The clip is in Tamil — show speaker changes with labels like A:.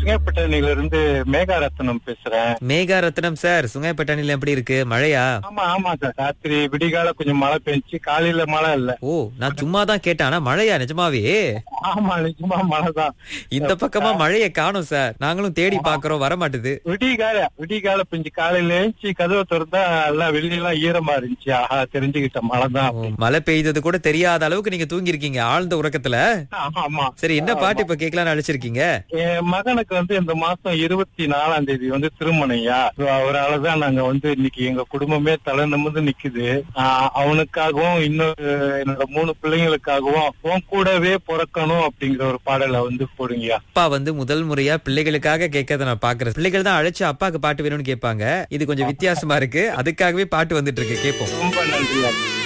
A: சுங்கப்பட்டணில இருந்து மேகாரத்னம் பேசுறேன்
B: மேகா ரத்னம் சார் சுங்கைப்பட்டாணில எப்படி இருக்கு மழையா
A: ஆமா ஆமா சார் ராத்திரி விடிகால கொஞ்சம் மழை பெஞ்சு காலையில மழை இல்ல
B: ஓ நான் சும்மா தான் கேட்டேன் ஆனா மழையா நிஜமாவே
A: ஆமா நிஜமா மழை தான்
B: இந்த பக்கமா மழைய காணும் சார் நாங்களும் தேடி பாக்குறோம் வர மாட்டுது
A: விடிகால விடிகால பெஞ்சு காலையில எழுந்துச்சு கதவை திறந்தா எல்லாம் வெளியெல்லாம் ஈரமா இருந்துச்சு ஆஹா தெரிஞ்சுக்கிட்ட மழை தான்
B: ஓ, மழை பெய்தது கூட தெரியாத அளவுக்கு நீங்க தூங்கி இருக்கீங்க ஆழ்ந்த உறக்கத்துல
A: ஆமா
B: சரி என்ன பாட்டு இப்ப கேட்கலாம்னு அழைச்சிருக்கீங்க
A: என் மகனுக்கு வந்து இந்த மாசம் இருபத்தி நாலாம் தேதி வந்து திருமணையா So, அவராலதான் நாங்க வந்து இன்னைக்கு எங்க குடும்பமே தலை நிமிர்ந்து நிக்குது ஆஹ் அவனுக்காகவும் இன்னொரு என்னோட மூணு பிள்ளைங்களுக்காகவும் உன் கூடவே பிறக்கணும் அப்படிங்கிற ஒரு பாடலை வந்து போடுங்கயா
B: அப்பா வந்து முதல் முறையா பிள்ளைகளுக்காக கேட்கறத நான் பாக்குறேன் பிள்ளைகள் தான் அழைச்சு அப்பாக்கு பாட்டு வேணும்னு கேட்பாங்க இது கொஞ்சம் வித்தியாசமா இருக்கு அதுக்காகவே பாட்டு வந்துட்டு இருக்கு கேட்போம்
A: ரொம்ப நன்றியா